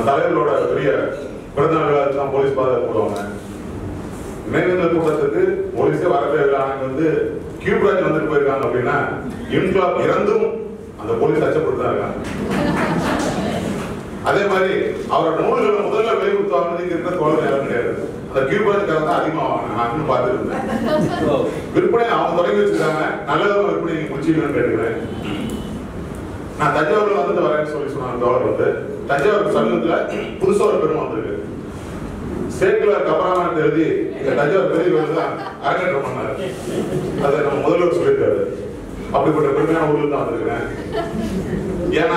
நம்ம தலைவர்களோட பெரிய பிறந்த நாள் தான் போலீஸ் பாதுகாப்பு போடுவாங்க நினைவேந்தல் கூட்டத்துக்கு போலீஸே வரவே இல்லை ஆனா வந்து கியூப்ராஜ் வந்துட்டு போயிருக்காங்க அப்படின்னா இன்குலாப் இறந்தும் அந்த போலீஸ் அச்சப்பட்டு தான் இருக்காங்க அதே மாதிரி அவரோட நூல்களை முதல்ல வெளியிட்டு வாங்கினது இங்க இருக்கிற தோழர் யாரும் கிடையாது அந்த கியூபாஜ்காரன் தான் அதிகமா வாங்கினாங்க நான் இன்னும் பார்த்துருந்தேன் விற்பனை அவங்க தொடங்கி வச்சிருக்காங்க நல்லதாக விற்பனை நீங்க முடிச்சுக்கணும்னு கேட்டுக்கிறேன் நான் தஞ்சாவூர்ல வந்து வரேன்னு சொல்லி சொன்னாங்க தோழர் வந்து தஞ்சாவூர் சமீபத்துல புதுசா ஒரு பெருமை வந்திருக்கு சேக்கிலார் கபராமாயணத்தை எழுதி இந்த தஞ்சாவூர் பெரிய கோயில் தான் அரங்கேற்றம் பண்ணாரு அதை நம்ம முதல்வர் சொல்லியிருக்காரு அப்படிப்பட்ட பெருமையான ஊர்ல தான் வந்திருக்கிறேன் ஏன்னா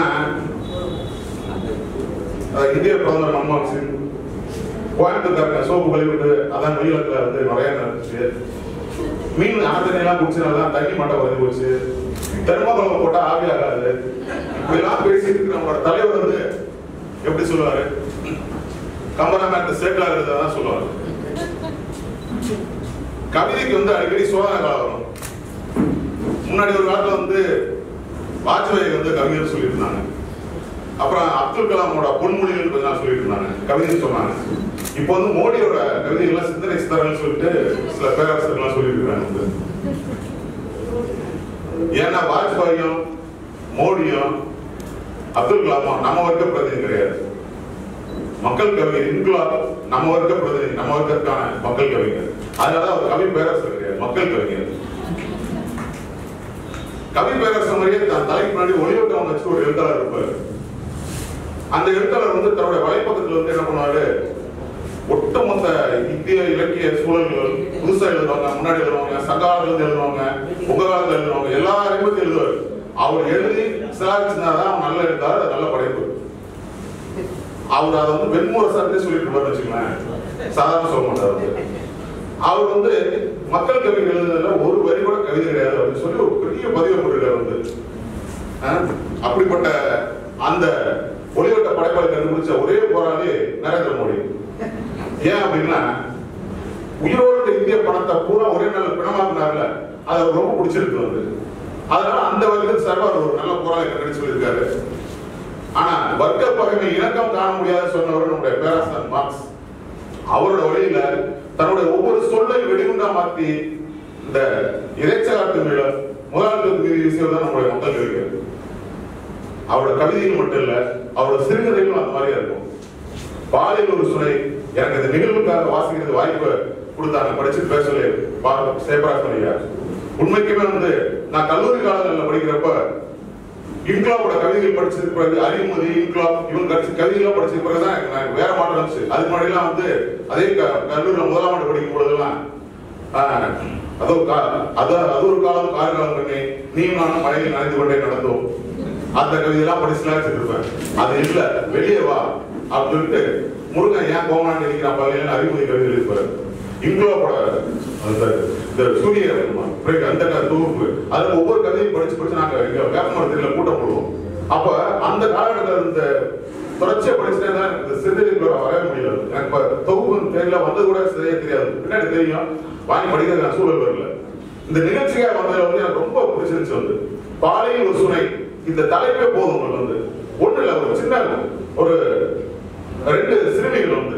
அஹ், இந்திய பிரதமர் மன்மோகன் சிங் கோயம்புத்தூர்காரங்க சோப்பு வெளிவிட்டு அதான் வெளியிடத்துல வந்து நிறைய நடந்துச்சு மீன் ஆத்தனையெல்லாம் குடிச்சனால தான் தண்ணி மட்டம் குறைஞ்சு போச்சு தெர்மோகுளம் போட்டா ஆவி ஆகாது இப்படிலாம் பேசிட்டு இருக்கிற நம்மளோட தலைவர் வந்து எப்படி சொல்லுவாரு கம்பராமேட் சேக்கலா தான் சொல்லுவாரு கவிதைக்கு வந்து அடிக்கடி சோதனை காலம் வரும் முன்னாடி ஒரு காலத்துல வந்து வாஜ்பாய் வந்து கவிஞர் சொல்லியிருந்தாங்க அப்புறம் அப்துல் கலாமோட பொன்மொழிகள் கொஞ்ச நாள் சொல்லிட்டு இருந்தாங்க கவிதை சொன்னாங்க இப்போ வந்து மோடியோட கவிதைகள்லாம் சிந்தனை சித்தரன்னு சொல்லிட்டு சில பேராசிரியர்கள்லாம் சொல்லியிருக்கிறாங்க வந்து ஏன்னா வாஜ்பாயும் மோடியும் அப்துல் கலாமும் நம்ம வர்க்க பிரதிநிதி கிடையாது மக்கள் கவிஞர் இன்குலாப் நம்ம வர்க்க பிரதிநிதி நம்ம வர்க்கத்துக்கான மக்கள் கவிஞர் அதனால அவர் கவி பேரரசர் கிடையாது மக்கள் கவிஞர் கவி பேரரசர் மாதிரியே தன் தலைக்கு முன்னாடி ஒளிவட்டம் வச்சு ஒரு எழுத்தாளர் இருப்பார் அந்த எழுத்தாளர் வந்து தன்னுடைய வலைப்பக்கத்துல வந்து என்ன பண்ணுவாரு ஒட்டுமொத்த இந்திய இலக்கிய சூழல்கள் புதுசா எழுதுவாங்க முன்னாடி எழுதுவாங்க சங்காலத்துல இருந்து எழுதுவாங்க உங்க காலத்துல எழுதுவாங்க எல்லாரையும் பத்தி எழுதுவார் அவர் எழுதி சிலாரிச்சுனாதான் அவன் நல்ல எழுத்தாளர் அது நல்ல படைப்பு அவர் அதை வந்து வெண்முரசாட்டே சொல்லிட்டு இருப்பாரு வச்சுங்களேன் சாதாரண சொல்ல மாட்டார் வந்து. அவர் வந்து மக்கள் கவிதை எழுதுனதுல ஒரு வரி கூட கவிதை கிடையாது அப்படின்னு சொல்லி ஒரு பெரிய பதிவு போட்டிருக்காரு வந்து அஹ், அப்படிப்பட்ட அந்த ஒளிவட்ட படைப்பாளி கண்டுபிடிச்ச ஒரே போராளி நரேந்திர மோடி ஏன் அப்படின்னா உயிரோடு இருக்க இந்திய பணத்தை பூரா ஒரே நாள் பிணமாக்குனார்ல அது அவருக்கு ரொம்ப பிடிச்சிருக்கு வந்து அதனால அந்த வகையில் சார்பா அவர் ஒரு நல்ல போராளி கண்டுபிடிச்சு சொல்லியிருக்காரு ஆனா வர்க்க பகைமை இணக்கம் காண முடியாத சொன்னவர் நம்முடைய பேராசன் மார்க்ஸ் அவரோட வழியில தன்னுடைய ஒவ்வொரு சொல்லை வெடிகுண்டா மாத்தி இந்த இறைச்சலாட்டு மேல முதலாளித்துவ விஷயம் தான் நம்முடைய மக்கள் இருக்கிறது அவரோட கவிதைகள் மட்டும் இல்ல அவரோட சிறுகதைகளும் அந்த மாதிரியா இருக்கும் பாலியல் ஒரு சுனை எனக்கு இந்த நிகழ்வுக்காக வாசிக்கிறது வாய்ப்பு கொடுத்தாங்க படிச்சுட்டு பேச சொல்லி சேபராஜ் பண்ணியார் உண்மைக்குமே வந்து நான் கல்லூரி காலங்களில் படிக்கிறப்ப இன்குலாபோட கவிதைகள் படிச்சதுக்கு பிறகு அறிவுமதி இன்குலாப் இவங்க கடிச்ச கவிதைகள் படிச்சதுக்கு பிறகு தான் எனக்கு வேற மாற்றம் இருந்துச்சு அதுக்கு முன்னாடிலாம் வந்து அதே க- கல்லூரியில முதலாம் ஆண்டு படிக்கும் பொழுதெல்லாம் ஆஹ், அதோ கா- அது அது ஒரு காலம் கார் காலம் பண்ணி நீயும் நானும் மழையில் நனைந்து கொண்டே நடந்தோம் அந்த கவிதையெல்லாம் படிச்சுலாம் வச்சிருப்பேன் அது இல்ல வெளியே வா அப்படின்னு சொல்லிட்டு முருகன் ஏன் கோமாண்டு நிற்கிறான் பள்ளியில் அறிவுமதி கவிதை எழுதிப்பாரு இன்குலாபோட அந்த இந்த சூரிய break, அந்த க- தொகுப்பு அதுல ஒவ்வொரு கவிதையும் படிச்சு படிச்சு நாங்க இங்க வேப்பமரத்துல கூட்டம் போடுவோம் அப்ப அந்த காலகட்டத்தில் இருந்த தொடர்ச்சியா படிச்சுட்டே தான் எனக்கு இந்த சிறுதலில் வரவே முடியல எனக்கு இப்ப தொகுப்பு தெரியல வந்தது கூட சரியா தெரியாது பின்னாடி தெரியும் வாங்கி படிக்கிற சூழல் வரல இந்த நிகழ்ச்சிக்காக வந்ததுல வந்து எனக்கு ரொம்ப பிடிச்சிருந்துச்சு வந்து பாலையில் ஒரு சுனை இந்த தலைப்பே போதும் உங்களுக்கு வந்து ஒண்ணு இல்ல ஒரு சின்ன ஒரு ரெண்டு சிறுமிகள் வந்து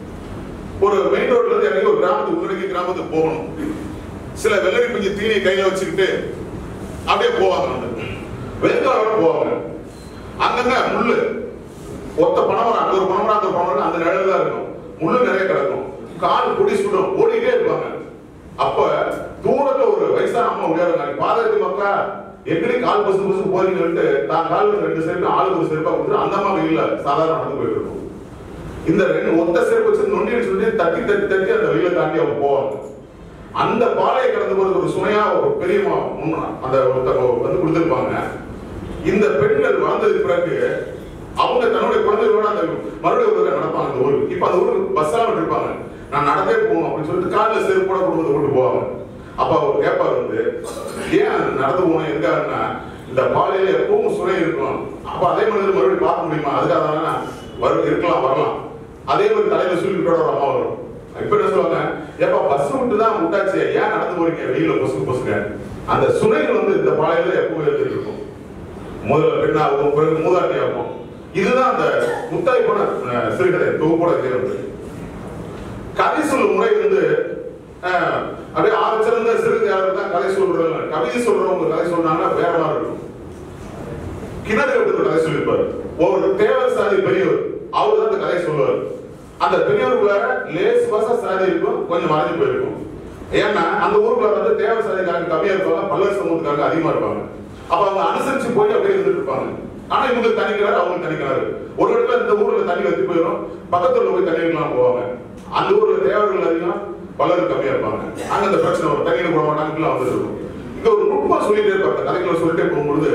ஒரு மெயின் ரோட்ல இருந்து இறங்கி ஒரு கிராமத்துக்கு உள்ளடங்கி கிராமத்துக்கு போகணும் சில வெள்ளரி பிஞ்சு தீனியை கையில வச்சுக்கிட்டு அப்படியே போவாங்க வந்து வெறுங்காலோட போவாங்க அங்கங்க முள்ளு ஒத்த பணமரம் அங்க ஒரு பணமரம் அங்க ஒரு பணமரம் அந்த நிழல் தான் இருக்கும் முள்ளு நிறைய கிடக்கும் கால் பொடி சுடும் ஓடிட்டே இருப்பாங்க அப்ப தூரத்துல ஒரு வயசான அம்மா விளையாடுறாங்க பாதகத்தி மக்கா எங்கடி கால் பசு பசு போறீங்கன்ட்டு தான் கால் ரெண்டு செருப்பு ஆளுக்கு ஒரு செருப்பா கொடுத்து அந்த அம்மா வெயில சாதாரண நடந்து போயிட்டு இருக்கும் இந்த ரெண்டு ஒத்த செருப்பு வச்சு நொண்டி சொல்லி தட்டி தட்டி தட்டி அந்த வெயில தாண்டி அவங்க போவாங்க அந்த பாலையை கடந்து போறது ஒரு சுமையா ஒரு பெரிய மா- முன்ன அந்த ஒருத்தவங்க வந்து கொடுத்திருப்பாங்க இந்த பெண்கள் வளர்ந்ததுக்கு பிறகு அவங்க தன்னுடைய குழந்தைகளோட அந்த மறுபடியும் ஒரு தடவை நடப்பாங்க அந்த ஊருக்கு இப்ப அந்த ஊருக்கு பஸ் எல்லாம் விட்டுருப்பாங்க நான் நடந்தே போகணும் அப்படின்னு சொல்லிட்டு காலில் செருப்போட குடும்பத்தை கொண்டு போவாங்க அப்ப அவர் கேட்பார் வந்து ஏன் அது நடந்து போகணும் எதுக்காகன்னா இந்த பாலையில எப்பவும் சுனை இருக்கும் அப்ப அதே மனிதர் மறுபடியும் பார்க்க முடியுமா அதுக்காக தானே வரும் இருக்கலாம் வரலாம் அதே மாதிரி தலையில சொல்லிட்டு ஒரு அம்மா வரும் இப்ப என்ன சொல்லுவாங்க ஏப்பா பஸ் விட்டு தான் விட்டாச்சு ஏன் நடந்து போறீங்க வெயில பஸ்ஸுக்கு பஸ்ஸுங்க அந்த சுனைகள் வந்து இந்த பாலையில எப்பவும் எழுதிட்டு இருக்கும் முதல்ல பெண்ணாகும் பிறகு மூதாட்டியாகும் இதுதான் அந்த முத்தாய் போன அஹ், சிறுகதை தொகுப்போட தேர்வு கதை சொல்லும் முறை வந்து அஹ், அப்படியே ஆரம்பிச்சிருந்த சிறுகதையாளர் தான் கதை சொல்றாங்க கவிதை சொல்றவங்க கதை சொன்னாங்கன்னா வேற மாதிரி இருக்கும் கிணறு எடுத்து கதை சொல்லியிருப்பாரு ஒரு தேவர் சாதி பெரியவர் அவர் தான் அந்த கதையை சொல்லுவார் அந்த பெரியவருக்குள்ளார லேஸ் வச சாதி இருக்கும் கொஞ்சம் மறைஞ்சு போயிருக்கும் ஏன்னா அந்த ஊருக்குள்ள வந்து தேவர் சாதிக்காரங்க கம்மியா இருப்பாங்க பல்லர் சமூகத்துக்காக அதிகமா இருப்பாங்க அப்ப அவங்க அனுசரிச்சு போய் அப்படியே இருந்துட்டு இருப்பாங்க ஆனா இவங்க தனிக்கிறாரு அவங்க தனிக்கிறாரு ஒரு இடத்துல இந்த ஊர்ல தண்ணி வத்தி போயிடும் பக்கத்துல போய் தண்ணி வைக்கலாம் போவாங்க அந்த ஊர்ல தேவர்கள் அதிகம் பல்லர் கம்மியா இருப்பாங்க அங்க அந்த பிரச்சனை வரும் தண்ணியில போட மாட்டாங்கலாம் வந்து இருக்கும் இங்க ஒரு நுட்பம் சொல்லிட்டே இருப்பாரு அந்த கதைகளை சொல்லிட்டே போகும்பொழுது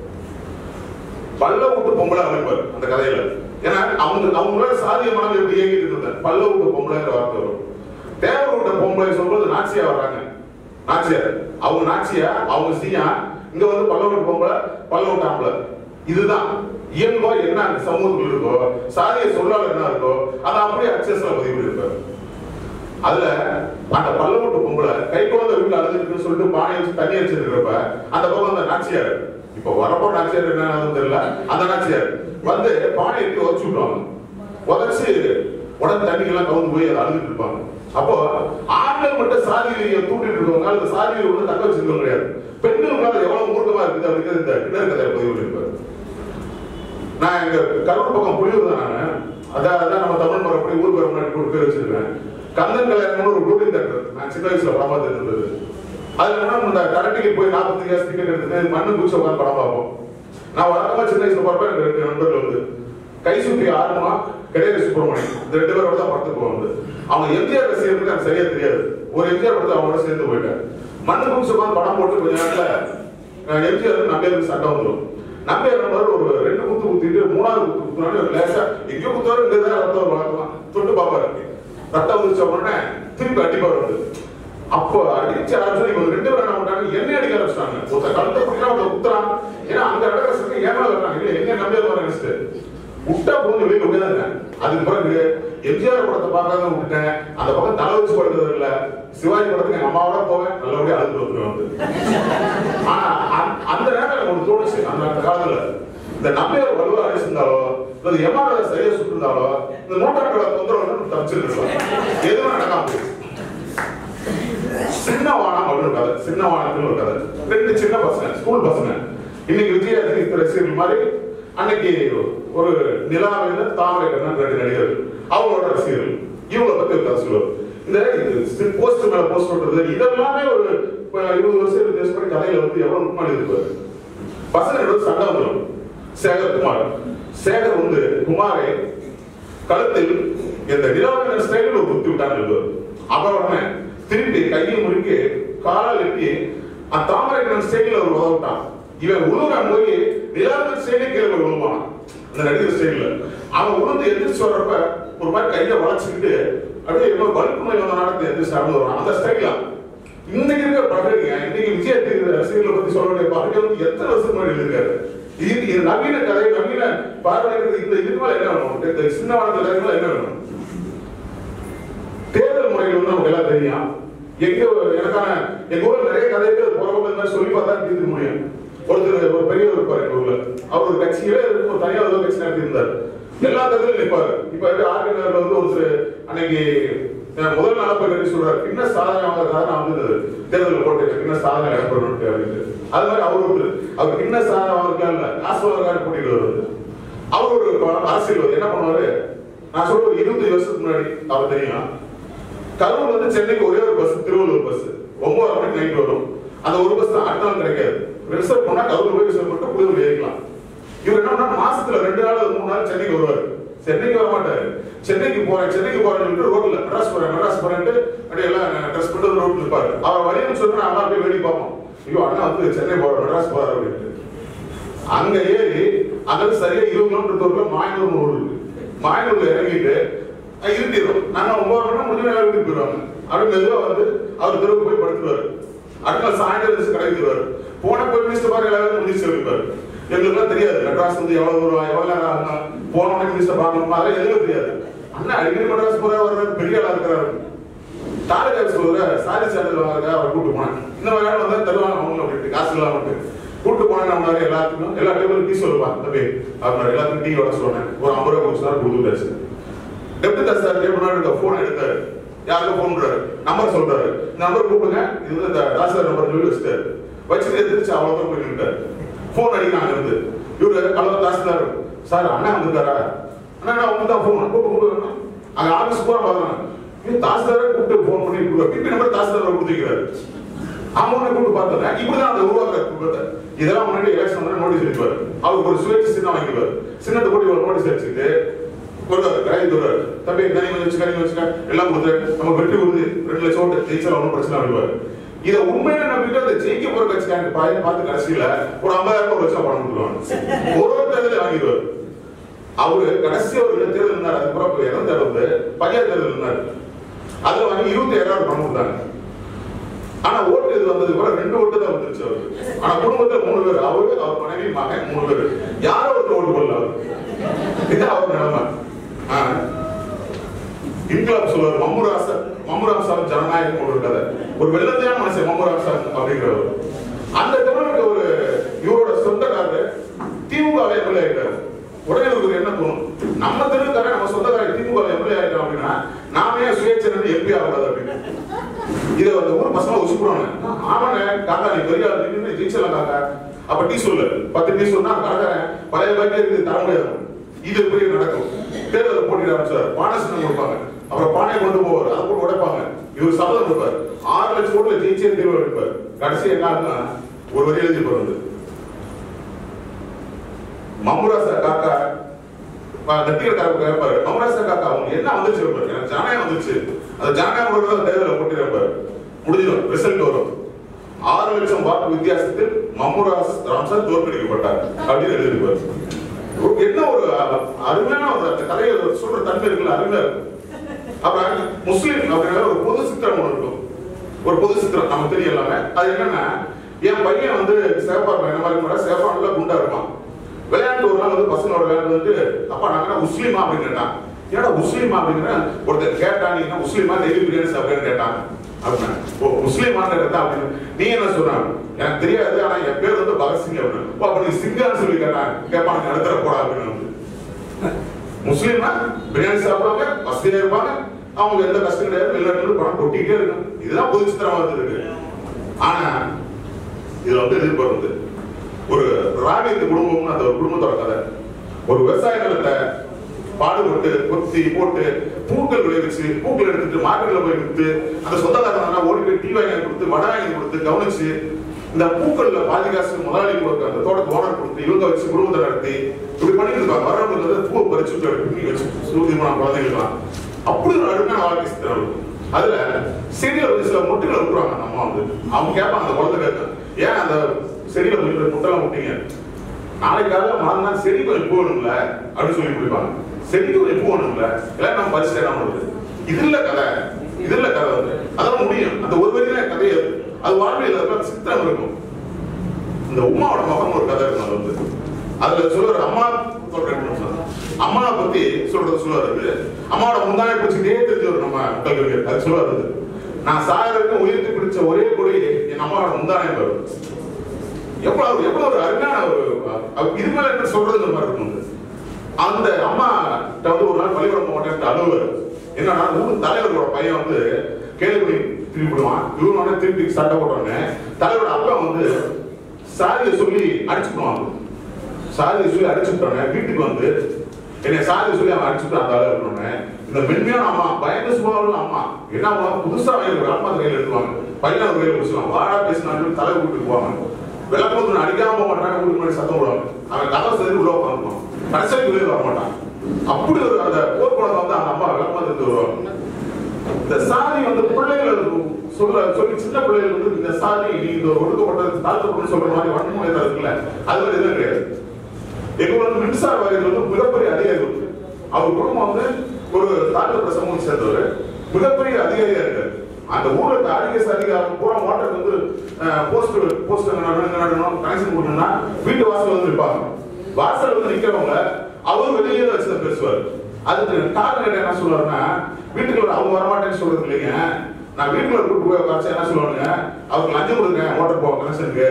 பல்ல விட்டு பொம்பளை அமைப்பார் அந்த கதையில ஏன்னா அவங்க அவங்களோட சாதிய மனம் எப்படி இயங்கிட்டு இருந்தாங்க பல்ல விட்டு பொம்பளைங்கிற வார்த்தை வரும் தேவர் விட்ட பொம்பளை சொல்றது நாச்சியா வர்றாங்க நாச்சியார் அவங்க நாச்சியா அவங்க சீயா இங்க வந்து பல்ல விட்டு பொம்பளை பல்ல விட்டு ஆம்பளை இதுதான் இயல்பா என்ன அந்த சமூகத்தில் இருக்கோ சாதிய சொல்லாளர் என்ன இருக்கோ அதை அப்படியே அக்சஸ்ல பதிவு இருப்பார் அதுல அந்த பல்ல விட்டு பொம்பளை கை குழந்தை வீட்டுல அழுதுன்னு சொல்லிட்டு பானை வச்சு தண்ணி வச்சிருக்கிறப்ப அந்த பக்கம் அந்த நாச்சியார் இப்ப வரப்போ நாச்சியார் என்ன ஆகுதுன்னு தெரியல அந்த நாச்சியார் வந்து பானை எடுத்து உதச்சு விடுவாங்க உதச்சு உடனே தண்ணிக்கெல்லாம் கவுந்து போய் அதை அழுதுட்டு இருப்பாங்க அப்போ ஆண்கள் மட்டும் சாதியை தூண்டிட்டு இருக்கவங்க அல்லது சாதியை வந்து தக்க வச்சிருக்கவங்க கிடையாது பெண்களுக்கு எவ்வளவு மூர்க்கமா இருக்குது அப்படிங்கிறது இந்த கிணறு கதையில பதிவு பண்ணிருப்பாரு நான் எங்க கரூர் பக்கம் புலியூர் தான் நான் அதான் அதான் நம்ம தமிழ் மரப்படி ஊர் பேர் முன்னாடி ஒரு பேர் வச்சிருக்கேன் கந்தன் கல்யாணம்னு ஒரு டூட்டி தேட்டர் நான் சின்ன வயசுல படம் பார்த்துட்டு இருந்தது அதுல என்ன இந்த கரண்டிக்கு போய் நாற்பத்தஞ்சு காசு டிக்கெட் எடுத்துட்டு மண்ணு குச்சி உட்காந்து படம் பார்ப்போம் நான் வழக்கமா சின்ன வயசுல பார்ப்பேன் எனக்கு ரெண்டு நண்பர்கள் வந்து கை சுத்தி ஆர்மா கிடையாது சுப்பிரமணியம் இந்த ரெண்டு பேரோட தான் படத்துக்கு போவாங்க அவங்க எம்ஜிஆர் ரசிகர்களுக்கு எனக்கு சரியா தெரியாது ஒரு எம்ஜிஆர் படத்தை அவங்களோட சேர்ந்து போயிட்டேன் மண்ணு குச்சி உட்காந்து படம் போட்டு கொஞ்ச நேரத்துல அஹ், எம்ஜிஆர் நம்பியாருக்கு சண்டை வந்துடும் நம்பியார் நம்பர் ஒரு ரெண்டு குத்து குத்திட்டு மூணாவது குத்து குத்துனாலே ஒரு லேசா எங்கேயோ குத்துவாரு இங்க தான் ரத்தம் வரும் வழக்கமா தொட்டு பாப்பாரு ரத்தம் வந்துச்ச உடனே திருப்பி அடிப்பாரு வந்து அப்போ அடிச்சு ஆரம்பிச்சு இவங்க ரெண்டு பேரும் என்ன பண்றாங்க என்ன அடிக்க ஆரம்பிச்சிட்டாங்க ஒருத்தர் கழுத்தை பிடிக்கிறா ஒருத்தர் குத்துறான் ஏன்னா அந்த இடத்துல சொல்லி ஏமால வர்றாங்க இல்ல எங்க நம்பியார் வர நினைச்சிட்டு விட்டா போந்து வெளியில விடாதுங்க அதுக்கு பிறகு எம்ஜிஆர் படத்தை பார்க்காத விட்டுட்டேன் அந்த பக்கம் தலை வச்சு படுறது இல்ல சிவாஜி படத்துக்கு எங்க அம்மாவோட போவேன் நல்லபடியா அழுது வந்துருவேன் வந்து ஆனா அந்த- அந்த நேரத்துல எனக்கு ஒண்ணு தோணுச்சு அந்த அந்த காலத்துல இந்த நம்பியார் வலுவா அடிச்சிருந்தாலோ இல்ல எம்ஆர் சரியா சுட்டிருந்தாலோ இந்த நூற்றாண்டோட தொந்தரவு தப்பிச்சிருக்கலாம் எதுவும் நடக்காம போயிடுச்சு. சின்ன வானம் அப்படின்னு ஒரு கதை சின்ன வானத்துல ஒரு கதை ரெண்டு சின்ன பசங்க ஸ்கூல் பசங்க இன்னைக்கு விஜயாதனி ரசிகர்கள் மாதிரி அன்னைக்கு ஒரு நிலாவில தாமரை கண்ணன் ரெண்டு நடிகர்கள் அவங்களோட ரசிகர்கள் இவங்களை பத்தி ஒரு கதை சொல்லுவார் இந்த போஸ்ட் மேல போஸ்ட் ஓட்டுறது இதெல்லாமே ஒரு இப்ப இருபது வருஷம் இருபது வருஷம் முன்னாடி கதையில வந்து எவ்வளவு நுட்பம் இருப்பாரு பசங்க நடுவுல சண்டை வந்துடும் சேகர் குமார் சேகர் வந்து குமாரை கழுத்தில் இந்த நிலவர ஸ்டைலில் ஒரு குத்தி விட்டாங்க அப்புறம் உடனே திருப்பி கையை முறுக்கி காலால் எட்டி அந்த தாமரை ஸ்டைலில் ஒரு உதவிட்டான் இவன் உழுவன் போய் நிலவர ஸ்டைலே கீழே போய் விழுவான் அந்த நடிகர் ஸ்டைல்ல அவன் உழுந்து எந்திரிச்சு வர்றப்ப ஒரு மாதிரி கையை வளைச்சுக்கிட்டு அப்படியே இன்னொரு பல்ப் நோய் வந்த நடந்து எந்திரிச்சு நடந்து வரான் அந்த ஸ்டைல இன்னைக்கு இருக்கிற பகடிங்க இன்னைக்கு விஜய் டிவி ரசிகர்களை பத்தி சொல்ல வேண்டிய பகடி வந்து எத்தனை வருஷம் முன்னாடி எழுதிருக்காரு இது இது நவீன கதை நவீன பார்வையாளர்கள் இந்த இதுக்கு மேல என்ன வேணும் இந்த சின்ன வாழ்க்கை கதைகள் என்ன வேணும் தேர்தல் முறைகள் வந்து நமக்கு எல்லாம் தெரியும் எங்க எனக்கான எங்க ஊர்ல நிறைய கதைகள் போறவங்க இந்த மாதிரி சொல்லி பார்த்தா தீர்க்க முடியும் ஒருத்தர் ஒரு பெரியவர் இருப்பார் எங்க ஊர்ல அவர் ஒரு கட்சியிலே ஒரு தனியார் ஏதோ கட்சி நடத்தி இருந்தார் எல்லா தேர்தலும் நிற்பாரு இப்ப ஆர்கே நகர்ல வந்து ஒருத்தர் அன்னைக்கு அஹ், முதல் நாள் போய் கட்டி சொல்றாரு என்ன சாதனை வாங்குறதுக்காக நான் வந்து தேர்தலில் போட்டு என்ன சாதனை ஏற்படணும் அப்படின்ட்டு அது மாதிரி அவர் ஒருத்தர் அவருக்கு என்ன சாதனை வாங்குறதுக்காக இல்ல காசு வாங்குறதுக்காக போட்டிட்டு வருது அவர் ஒரு அரசியல் என்ன பண்ணுவாரு நான் சொல்ற ஒரு இருபது வருஷத்துக்கு முன்னாடி அவர் தெரியும் கரூர் வந்து சென்னைக்கு ஒரே ஒரு பஸ் திருவள்ளூர் பஸ் ஒன்பது மணிக்கு நைட் வரும் அந்த ஒரு பஸ் தான் அடுத்த நாள் கிடைக்காது ரிசர்வ் பண்ணா கரூர் போய் ரிசர்வ் பண்ணிட்டு புளியூர் ஏறிக்கலாம் இவர் என்ன பண்ணா மாசத்துல ரெண்டு நாள் மூணு நாள் சென்னைக்கு வருவாரு சென்னைக்கு வர மாட்டாரு சென்னைக்கு போறேன் சென்னைக்கு போறேன்னு சொல்லிட்டு ரோட்ல மெட்ராஸ் போறேன் மெட்ராஸ் போறேன்ட்டு அப்படியே எல்லாம் ட்ரெஸ் பண்ணிட்டு ரோட்ல இருப்பாரு அவர் வழின்னு சொல்லிட்டு நான் அப்படியே வேடி பார்ப்போம் ஐயோ அண்ணா வந்து சென்னை போறாரு மெட்ராஸ் போறாரு அப்படின்ட்டு அங்க ஏறி அங்க சரியா இருபது கிலோமீட்டர் தூரத்துல மாயனூர் ஊர் இருக்கு மாயனூர்ல இறங்கிட்டு அஹ் இருட்டிடும் நாங்க ஒன்பது மணி முடிஞ்சு நேரம் வீட்டுக்கு போயிடுவாங்க அப்படி மெதுவா வந்து அவர் தெருவுக்கு போய் படுத்துருவாரு அடுத்த நாள் சாயந்தரம் எழுந்து கிடைக்கிறாரு போன போய் மினிஸ்டர் பாரு எல்லாரும் முடிச்சு சொல்லிருப்பாரு எங்களுக்குலாம் தெரியாது மெட்ராஸ் வந்து எவ்வளவு தூரம் எவ்வளவு நேரம் ஆகும் போன உடனே மினிஸ்டர் பார்க்கணும் அதெல்லாம் எதுவும் தெரியாது அண்ணா அடிக்கடி மெட்ராஸ் போற வர்றது பெரிய ஆளா இருக்கிறாரு தாலுகா ஸ்கூல்ல சாரி சான்றிதழ் வாங்க அவரை கூட்டு போனேன் இந்த மாதிரி ஆள் வந்தா தருவாங்க அவங்க அப்படின்ட்டு காசு இல்லாம கூட்டு போனா நம்மளால எல்லாத்துக்கும் எல்லா டேபிளும் டீ சொல்லுவாங்க தம்பி அப்படின்னாரு எல்லாத்துக்கும் டீ வர சொன்னேன் ஒரு ஐம்பது ரூபா கொடுத்து கொடுத்து விட்டாச்சு டெப்டி தாசில்தார் டேபிள் எடுக்க போன் எடுத்தாரு யாருக்கு போன்றாரு நம்பர் சொல்றாரு இந்த நம்பர் கூப்பிடுங்க இது வந்து இந்த தாசில்தார் நம்பர் சொல்லி வச்சுட்டாரு வச்சுட்டு எதிர்த்து அவ்வளவு தூரம் போய் நின்றுட்டாரு போன் அடிக்கிறாங்க இருந்து இவரு கலவர் தாசில்தார் சார் அண்ணா வந்திருக்காரா அண்ணா நான் உங்களுக்கு தான் போன் கூப்பிட்டு கூப்பிடுங்க அங்க ஆபீஸ் பூரா பார்க்கறாங்க இது தாசில்தாரே கூப்பிட்டு போன் பண்ணி கொடுக்குறாரு பிபி நம்பர் தாசில்தார் கொடுத்துருக்கிறாரு அவனை கூப்பிட்டு பார்த்தேன் இப்படிதான் அந்த உருவாக்குற குடும்பத்தை இதெல்லாம் முன்னாடி எலெக்ஷன் வந்து நோட்டீஸ் அடிப்பார் அவருக்கு ஒரு சுயேட்சை சின்னம் வாங்கிடுவார் சின்னத்தை போட்டு ஒரு நோட்டீஸ் அடிச்சுட்டு வருவார் கை தருவார் தம்பி கனி கொஞ்சம் வச்சுக்க கனி வச்சுக்க எல்லாம் கொடுத்துரு நம்ம வெற்றி உறுதி ரெண்டு லட்சம் ஓட்டு ஜெயிச்சாலும் ஒன்றும் பிரச்சனை அப்படிவார் இதை உண்மையில நம்பிட்டு அந்த ஜெயிக்க போற கட்சிக்காரங்க பாய் பார்த்து கடைசியில ஒரு ஐம்பதாயிரம் ஒரு லட்சம் பணம் கொடுத்துருவாங்க ஒரு ஒரு தேர்தல் வாங்கிடுவார் அவரு கடைசி ஒரு தேர்தல் இருந்தார் அதுக்கப்புறம் இறந்த வந்து பஞ்சாயத்து தேர்தல் இருந்தார் அதுல வாங்கி இருபத்தி ஏழாயிரம் பணம் கொடுத்தாங்க ஆனா ஓட்டு இது வந்தது கூட ரெண்டு ஓட்டு தான் வந்துருச்சு அவருக்கு ஆனா குடும்பத்துல மூணு பேர் அவரு அவர் மனைவி மகன் மூணு பேர் யாரோ ஒருத்தர் ஓட்டு போடல அவரு இது அவர் நிலைமை ஆ. இன்கலாப் சொல்லுவார் மம்முராசர் மம்முராசர் ஜனநாயகம் ஒரு கதை ஒரு வெள்ளத்தையான மனுஷன் மம்முராசர் அப்படிங்கிறவர் அந்த தமிழுக்கு ஒரு இவரோட சொந்தக்காரர் திமுக எம்எல்ஏ ஆயிட்டாரு உடனே இவருக்கு என்ன தோணும் நம்ம தெருவுக்காரன் நம்ம சொந்தக்காரர் திமுக எம்எல்ஏ ஆயிட்டோம் அப்படின்னா நாமே சுயேட்சை எம்பி ஆகக்கூடாது அப்படின்னு இதை அந்த ஊர் பசங்க உசுப்புறாங்க ஆமாங்க காக்கா நீ பெரிய ஆள் நின்னு ஜெயிச்சலாம் காக்கா அப்ப டீ சொல்லு பத்து டீ சொன்னா கடைக்காரன் பழைய பாக்கே இருக்கு தர முடியாது இது பெரிய நடக்கும் தேர்தல் போட்டியிட ஆரம்பிச்சார் பானை சின்னம் கொடுப்பாங்க அப்புறம் பானை கொண்டு போவார் அதை போட்டு உடைப்பாங்க இவர் சபதம் கொடுப்பார் ஆறு லட்சம் ஓட்டுல ஜெயிச்சே தீர்வு எடுப்பார் கடைசி என்ன ஆகுதுன்னா ஒரு வரி எழுதி போறது மம்முராசா காக்கா நெத்திகக்காரர் கேட்பாரு மமராசா காக்கா அவங்க என்ன வந்துச்சு இருப்பாரு எனக்கு ஜனநாயகம் வந்துச்சு அந்த ஜனநாயகம் வருவது தேர்தலில் போட்டிருப்பாரு முடிஞ்சிடும் ரிசல்ட் வரும் ஆறு லட்சம் வாக்கு வித்தியாசத்தில் மம்முராஸ் ராம்சார் தோற்கடிக்கப்பட்டார் அப்படின்னு எழுதியிருப்பாரு ஒரு- என்ன ஒரு அ- அருமையான ஒரு அந்த கதையை ஒரு சொல்ற தன்மை இருக்குல்ல அருமையா இருக்கும் அப்புறம் முஸ்லீம் அப்படிங்கிற ஒரு பொது சித்திரம் ஒன்று இருக்கும் ஒரு பொது சித்திரம் நமக்கு தெரியும் எல்லாமே அது என்னன்னா என் பையன் வந்து சேப்பா இருப்பான் என்ன மாதிரி கூட சேப்பா நல்லா குண்டா இருப்பான் விளையாட்டு ஒரு நாள் வந்து பசங்களோட விளையாட்டு வந்து அப்பா நாங்க முஸ்லீமா அப்படின்னு கேட்டான் என்னடா முஸ்லீமா அப்படிங்கிற ஒருத்தர் கேட்டா நீ என்ன முஸ்லீமா டெய்லி பிரியாணி சாப்பிடுன்னு கேட்டான் அப்படின்னா ஓ முஸ்லீமான்னு கேட்டா அப்படின்னு நீ என்ன சொன்ன எனக்கு தெரியாது ஆனா என் பேர் வந்து பகத்சிங் அப்படின்னு ஓ அப்ப நீ சிங்கான்னு சொல்லி கேட்டான் கேட்பான் நடத்துற போடா அப்படின்னு வந்து முஸ்லீம்னா பிரியாணி சாப்பிடுவாங்க வசதியா இருப்பாங்க அவங்க எந்த கஷ்டம் கிடையாது வெளிநாட்டுல பணம் கொட்டிக்கிட்டே இருக்கும் இதுதான் பொது சித்திரமா இருக்கு ஆனா இதுல வந்து எதிர்பார்ப்பு ஒரு ராவியத்து குடும்பம்னு அந்த ஒரு குடும்பத்தோட கதை ஒரு விவசாய நிலத்தை பாடுபட்டு கொத்தி போட்டு பூக்கள் விளைவிச்சு பூக்கள் எடுத்துட்டு மார்க்கெட்ல போய் வித்து அந்த சொந்தக்காரங்க ஓடி போய் டீ வாங்கி கொடுத்து வடை வாங்கி கொடுத்து கவனிச்சு இந்த பூக்கள்ல பாதி காசு முதலாளி கொடுக்க அந்த தோட்டத்து ஓனர் கொடுத்து இவங்க வச்சு குடும்பத்தை நடத்தி இப்படி பண்ணிட்டு இருப்பாங்க வரவங்களுக்கு வந்து பூவை பறிச்சு விட்டு பின்னி வச்சு சூதி போன குழந்தைங்களாம் அப்படி ஒரு அருமையான வாழ்க்கை சித்திரம் இருக்கும் அதுல செடியில வந்து சில முட்டைகளை விட்டுருவாங்க அந்த அம்மா வந்து அவங்க கேட்பாங்க அந்த குழந்தை கேட்கும் ஏன் அந்த செடியில கொஞ்சம் முட்டைலாம் விட்டீங்க நாளைக்கு காலையில மறந்தா செடி கொஞ்சம் போகணும்ல அப்படின்னு சொல்லி கொடுப்பாங்க செடிக்கு கொஞ்சம் போகணும்ல எல்லாம் நம்ம பரிசு என்ன பண்ணுறது இது இல்ல கதை இது இல்ல கதை வந்து அதான் முடியும் அந்த ஒரு வரியில கதையை அது வாழ்வில் இருக்கிற சித்திரம் இருக்கும் இந்த உமாவோட மகன் ஒரு கதை இருக்கும் அது வந்து அதுல சொல்லுவாரு அம்மா சொல்றேன் அம்மாவை பத்தி சொல்றது சொல்லுவாரு அம்மாவோட முந்தானை பிடிச்சிட்டே தெரிஞ்சவர் நம்ம மக்கள் கவிஞர் அது சொல்லுவாரு நான் சாகருக்கு உயிர்த்து பிடிச்ச ஒரே கொடி என் அம்மாவோட முந்தானை வரும் எவ்வளவு எவ்வளவு ஒரு அருமையான ஒரு அஹ், இது மேல என்ன சொல்றதுங்கிற மாதிரி இருக்கும் அது. அந்த அம்மா வந்து ஒரு நாள் பள்ளிக்கூடம் போக மாட்டேன் அலுவலர் என்னன்னா ஊர் தலைவரோட பையன் வந்து கேள்வி திருப்பி விடுவான் இவரு உடனே திருப்பி சண்டை போட்டோடனே தலைவரோட அப்பா வந்து சாதியை சொல்லி அடிச்சுக்குவாங்க சாதியை சொல்லி அடிச்சுட்டோன்னே வீட்டுக்கு வந்து என்னை சாதியை சொல்லி அவன் அடிச்சுட்டு அந்த ஆளு இருக்கணும்னு இந்த மென்மையான அம்மா பயந்து சுபாவில் அம்மா என்ன பண்ணுவாங்க புதுசா ஒரு அம்மா கையில் எடுத்துவாங்க பையன் ஒரு கையில் பிடிச்சிருவாங்க வாடா பேசினாலும் தலை வீட்டுக்கு போவாங்க விளக்கத்துல அடிக்காம போக மாட்டாங்க வீட்டுக்கு முன்னாடி சத்தம் போடுவாங்க அவன் கதை செஞ்சு உள்ள உட்காந்துருவான் கடைசியில் வெளியே வர மாட்டான் அப்படி ஒரு அந்த போர்க்குளத்தை வந்து அந்த அம்மா விளக்கமா வருவாங்க இந்த சாதி வந்து பிள்ளைகள் சொல்ல சொல்லி சின்ன பிள்ளைகள் வந்து இந்த சாதி நீ இந்த ஒடுக்கப்பட்டது தாழ்த்தப்பட்டு சொல்ற மாதிரி வன்முறை தான் இருக்குல்ல அது மாதிரி எதுவும் கிடையாது எங்க ஊர்ல வந்து மின்சார வாரியத்தில் வந்து மிகப்பெரிய அதிகாரி இருக்கு அவர் குடும்பம் வந்து ஒரு தாழ்த்தப்பட்ட சமூகத்தை சேர்ந்தவர் மிகப்பெரிய அதிகாரியா இருக்காரு அந்த ஊர்ல இருக்க ஆர்டிஎஸ் அதிகாரம் பூரா மோட்டருக்கு வந்து போஸ்ட் போஸ்ட் நடணும் கனெக்ஷன் கொடுக்கணும்னா வீட்டு வாசல் வந்து நிற்பாங்க வாசல் வந்து நிக்கிறவங்க அவர் வெளியே தான் வச்சு தான் பேசுவார் அதுக்கு காரணம் என்ன சொல்லுவாருன்னா வீட்டுக்குள்ள அவங்க வரமாட்டேன்னு சொல்றது இல்லைங்க நான் வீட்டுக்குள்ள கூட்டு போய் உட்காந்து என்ன சொல்லுவானுங்க அவருக்கு லஞ்சம் கொடுங்க மோட்டர் போ கனெக்ஷனுக்கு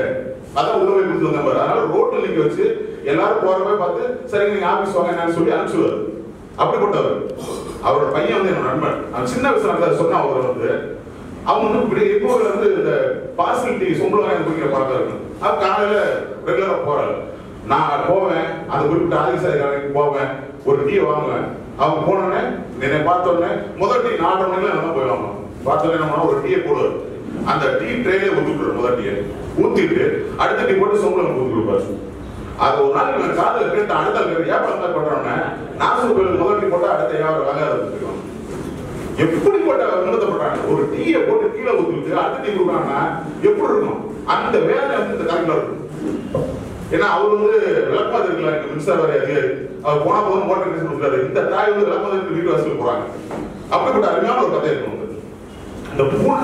அதான் உள்ள போய் கொடுத்து வந்தேன் பாரு அதனால ரோட்ல நிக்க வச்சு எல்லாரும் போறப்ப பார்த்து சரிங்க நீங்க ஆபீஸ் வாங்க என்னன்னு சொல்லி அனுப்பிச்சுவாரு அப்படிப்பட்டவர் அவரோட பையன் வந்து என்னோட நண்பன் அவன் சின்ன வயசுல சொன்னா அவர் வந்து அவங்க வந்து இப்படி எப்போதுல இருந்து இந்த பார்சல் டீ சொம்பளம் வாங்கி குடிக்கிற பழக்கம் இருக்கு அவன் காலையில ரெகுலரா போறாரு நான் போவேன் அந்த குறிப்பிட்ட ஆதிசாரி கடைக்கு போவேன் ஒரு டீ வாங்குவேன் அவங்க போனோடனே என்னை பார்த்த உடனே முதல் டீ நாலரை மணில நம்ம போய் வாங்குவோம் பார்த்த உடனே நம்ம ஒரு டீயை போடுவார் அந்த டீ ட்ரேலே ஊத்திட்டு முதல் டீயை ஊத்திட்டு அடுத்த டீ போட்டு சொம்பளம் ஊத்தி கொடுப்பாரு அது ஒரு நாள் இவன் காதல கேட்டு அடுத்த நாள் கேட்டு வியாபாரம் தான் பண்றோன்னே நாசூர் கோயில் முதல் டீ போட்டா அடுத்த வியாபாரம் வாங்காத வச்சுருக்கோம் எப்படிப்பட்ட உணர்த்தப்படுறாங்க ஒரு டீயை போட்டு கீழே ஊத்திட்டு அடுத்த டீ கொடுக்குறாங்கன்னா எப்படி இருக்கும் அந்த வேலை வந்து இந்த கரெக்டா இருக்கும் ஏன்னா அவர் வந்து விளக்கமாக இருக்கல எனக்கு மின்சார வாரிய அதிகாரி அவர் போனா போதும் மோட்டர் கனெக்ஷன் கொடுக்குறாரு இந்த தாய் வந்து விளக்கமாக வீட்டு வாசல் போறாங்க அப்படிப்பட்ட அருமையான ஒரு கதை இருக்கும் வந்து இந்த மூணு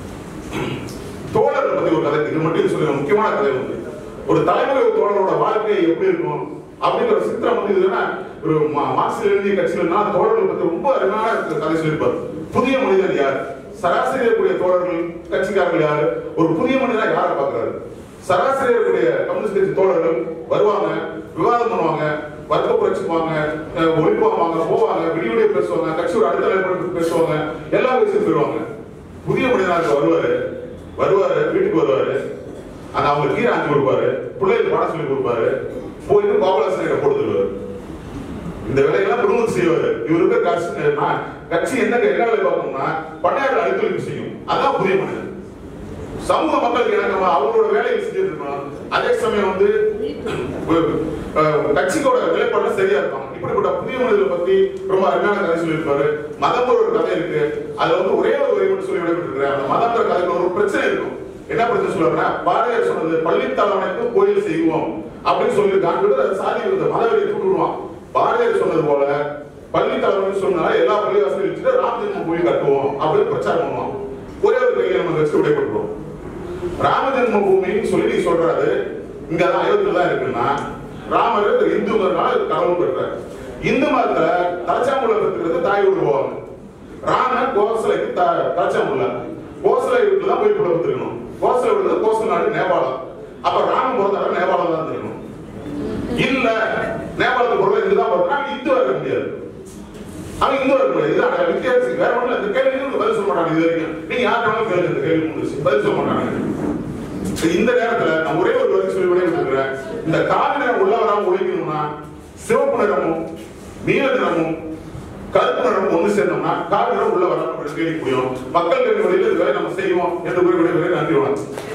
தோழர்கள் பத்தி ஒரு கதை இது மட்டும் சொல்லி ஒரு முக்கியமான கதை வந்து ஒரு தலைமுறை ஒரு தோழரோட வாழ்க்கை எப்படி இருக்கும் அப்படிங்கிற ஒரு சித்திரம் வந்து இதுனா ஒரு மா- மார்க்சில் எழுதிய கட்சிகள்னா அந்த தோழர்கள் பத்தி ரொம்ப அருமையான கதை சொல்லியிருப்பார் புதிய மனிதன் யார் சராசரி இருக்கக்கூடிய தோழர்கள் கட்சிக்காரர்கள் யாரு ஒரு புதிய மனிதனா யாரை பார்க்கறாரு சராசரி இருக்கக்கூடிய கம்யூனிஸ்ட் கட்சி தோழர்கள் வருவாங்க விவாதம் பண்ணுவாங்க வர்க்க புரட்சிக்குவாங்க அஹ் ஒழிப்பாங்க போவாங்க விடிய விடிய பேசுவாங்க கட்சியோட அடுத்த நிலைப்படுத்தி பேசுவாங்க எல்லா விஷயம் போயிடுவாங்க புதிய மனிதனாக வருவாரு வருவாரு வீட்டுக்கு வருவாரு அந்த அவங்க கீரை ஆஞ்சு கொடுப்பாரு பிள்ளைகளுக்கு பாடம் சொல்லி கொடுப்பாரு போயிட்டு கோபாலாசனிட கொடுத்துருவாரு இந்த வேலையெல்லாம் குடும்பம் செய்வாரு இவருக்கு கட்சி நான் கட்சி என்ன என்ன வேலை பார்க்கணும்னா பண்ணையாளர் அழுத்தலுக்கு செய்யும் அதான் புதிய மனிதன் சமூக மக்களுக்கு இணக்கமா அவங்களோட வேலையை செஞ்சுட்டு இருக்கணும் அதே சமயம் வந்து அஹ், கட்சிக்கோட நிலைப்பாடு சரியா இருக்கும் இப்படிப்பட்ட புதிய மனிதர்களை பத்தி ரொம்ப அருமையான கதை சொல்லியிருப்பாரு மதம் ஒரு கதை இருக்கு அதுல வந்து ஒரே ஒரு வரி மட்டும் சொல்லி விடைபெற்றிருக்கிறேன் அந்த மதம்ன்ற கதைக்கு ஒரு பிரச்சனை இருக்கும் என்ன பிரச்சனை சொல்றாருன்னா பாரதியார் சொன்னது பள்ளித்தலைவனுக்கு கோயில் செய்வோம் அப்படின்னு சொல்லியிருக்காங்க அது சாதி விருந்த மதவெறி கூட்டு விடுவான் பாரதியார் சொன்னது போல பள்ளி தலைவன் சொன்னா எல்லா பள்ளிவாசலையும் வச்சுட்டு ராம ஜென்ம பூமி கட்டுவோம் அப்படின்னு பிரச்சாரம் பண்ணுவான் ஒரே ஒரு கையில நம்ம வச்சு விடைபட்டுருவோம் ராம ஜென்ம பூமின்னு சொல்லி நீ சொல்றாரு இங்க தான் அயோத்தியில தான் இருக்குன்னா ராமர் இந்த இந்துங்கிறதுனால கடவுள் பெற்றார் இந்து மதத்துல தலச்சாமுள்ள பெற்றுக்கிறது தாய் வீடு போவாங்க ராமன் கோசலைக்கு த- தலச்சாமுள்ள கோசலை வீட்டுல தான் போய் புள்ள பெற்றுக்கணும் கோசலை வீடு கோசல நாடு நேபாளம் அப்ப ராமன் பிறந்தாரு நேபாளம் தான் இருக்கணும் இல்ல நேபாளத்துக்கு பொருள் இதுதான் பிறந்தா அவன் இந்து இருக்க முடியாது அவன் இந்து இருக்க முடியாது இதுதான் வித்தியாசம் வேற ஒண்ணும் இல்ல. இந்த கேள்விக்கு பதில் சொல்ல மாட்டாங்க இது வரைக்கும் நீங்க யார்கிட்ட கேள்வி இந்த கேள்வி முடிச்சு பதில் சொல்ல மாட்டாங்க இப்ப இந்த நேரத்துல நான் ஒரே ஒரு வரி சொல்லி விடைபெற்றுக்கிறேன் இந்த காவி நிறம் உள்ள வராம ஒழிக்கணும்னா சிவப்பு நிறமும் நீல நிறமும் கருப்பு நிறமும் ஒண்ணு சேர்ந்தோம்னா காவி நிறம் உள்ள வராம கேள்வி முடியும் மக்கள் கேள்வி வழியில் இது வேலை நம்ம செய்வோம் என்று கூறி விடைபெறுகிறேன் நன்றி வணக்கம்